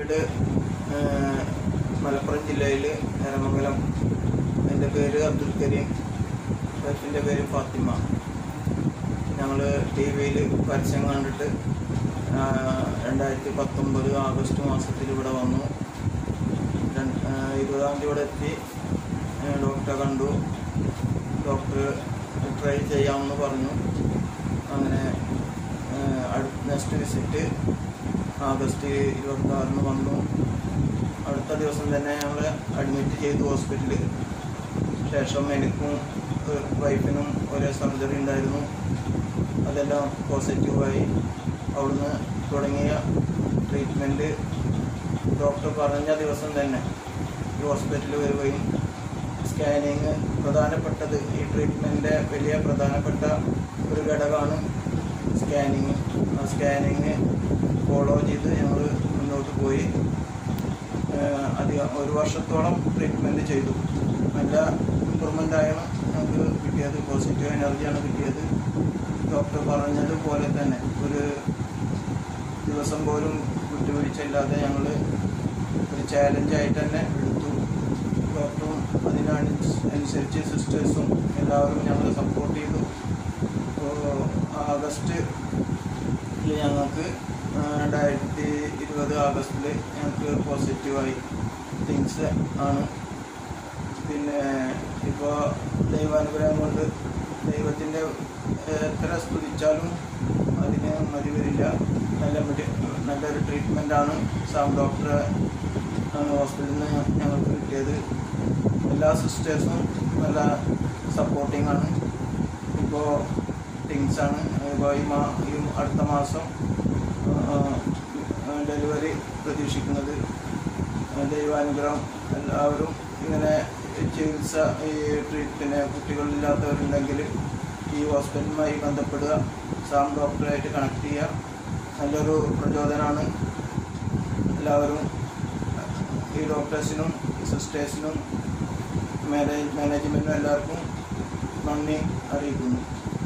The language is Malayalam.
വീട് ആ, മലപ്പുറം ജില്ലയിൽ എരമംഗലം എൻ്റെ പേര് അബ്ദുൽ കരീം വൈഫിൻ്റെ പേര് ഫാത്തിമ ഞങ്ങൾ ടി വിയിൽ പരസ്യം കണ്ടിട്ട് ആ, രണ്ടായിരത്തി പത്തൊമ്പത് ആഗസ്റ്റ് മാസത്തിൽ ഇവിടെ വന്നു രണ്ട്- ആ, ഇരുപതാം തീയതി ഇവിടെ എത്തി ആ, ഡോക്ടറെ കണ്ടു ഡോക്ടർ ട്രൈ ചെയ്യാമെന്ന് പറഞ്ഞു അങ്ങനെ നെക്സ്റ്റ് വിസിറ്റ് ആഗസ്റ്റ് ഇരുപത്തി ആറിന് വന്നു അടുത്ത ദിവസം തന്നെ ഞങ്ങൾ അഡ്മിറ്റ് ചെയ്തു ഹോസ്പിറ്റലിൽ ശേഷം എനിക്കും ഏഹ്, വൈഫിനും ഒരേ സർജറി ഉണ്ടായിരുന്നു അതെല്ലാം പോസിറ്റീവായി അവിടുന്ന് തുടങ്ങിയ ട്രീറ്റ്മെൻറ്റ് ഡോക്ടർ പറഞ്ഞ ദിവസം തന്നെ ഈ ഹോസ്പിറ്റലിൽ വരികയും സ്കാനിങ് പ്രധാനപ്പെട്ടത് ഈ ട്രീറ്റ്മെൻറ്റിൻ്റെ വലിയ പ്രധാനപ്പെട്ട ഒരു ഘടകമാണ് സ്കാനിങ് ആ സ്കാനിങ് ഫോളോ ചെയ്ത് ഞങ്ങൾ മുന്നോട്ട് പോയി ഏഹ് അധികം ഒരു വർഷത്തോളം ട്രീറ്റ്മെൻറ്റ് ചെയ്തു നല്ല ഇമ്പ്രൂവ്മെൻ്റായാണ് ഞങ്ങൾക്ക് കിട്ടിയത് പോസിറ്റീവ് എനർജിയാണ് കിട്ടിയത് ഡോക്ടർ പറഞ്ഞതുപോലെ തന്നെ ഒരു ദിവസം പോലും വിട്ടുവീഴ്ചയില്ലാതെ ഞങ്ങൾ ഒരു ചാലഞ്ചായിട്ട് തന്നെ എടുത്തു ഡോക്ടറും അതിനനുസരിച്ച് സിസ്റ്റേഴ്സും എല്ലാവരും ഞങ്ങൾ സപ്പോർട്ട് ചെയ്തു അപ്പോൾ ആഗസ്റ്റ് ഞങ്ങൾക്ക് ആ, രണ്ടായിരത്തി ഇരുപത് ആഗസ്റ്റിൽ ഞങ്ങൾക്ക് പോസിറ്റീവായി തിങ്സ് ആണ് പിന്നെ ഇപ്പോൾ ദൈവാനുഗ്രഹം കൊണ്ട് ദൈവത്തിൻ്റെ എത്ര സ്തുതിച്ചാലും അതിന് മതി വരില്ല നല്ല മെഡി നല്ലൊരു ട്രീറ്റ്മെൻറ്റാണ് സാം ഡോക്ടറെ ഹോസ്പിറ്റലിൽ നിന്ന് ഞങ്ങൾക്ക് കിട്ടിയത് എല്ലാ സിസ്റ്റേഴ്സും നല്ല സപ്പോർട്ടിംഗ് ആണ് ഇപ്പോൾ തിങ്സ് ആണ് ഇപ്പോൾ ഈ മാ ഈ അടുത്ത മാസം ഡെലിവറി പ്രതീക്ഷിക്കുന്നത് ദൈവാനുഗ്രഹം എല്ലാവരും ഇങ്ങനെ ചികിത്സ ഈ ട്രീറ്റ്മെൻറ്റ് കുട്ടികളില്ലാത്തവരുണ്ടെങ്കിൽ ഈ ഹോസ്പിറ്റലുമായി ബന്ധപ്പെടുക സാം ഡോക്ടറായിട്ട് കണക്ട് ചെയ്യുക നല്ലൊരു പ്രചോദനമാണ് എല്ലാവരും ഈ ഡോക്ടേഴ്സിനും സിസ്റ്റേഴ്സിനും മാനേജ് മാനേജ്മെൻറ്റിനും എല്ലാവർക്കും നന്ദി അറിയിക്കുന്നു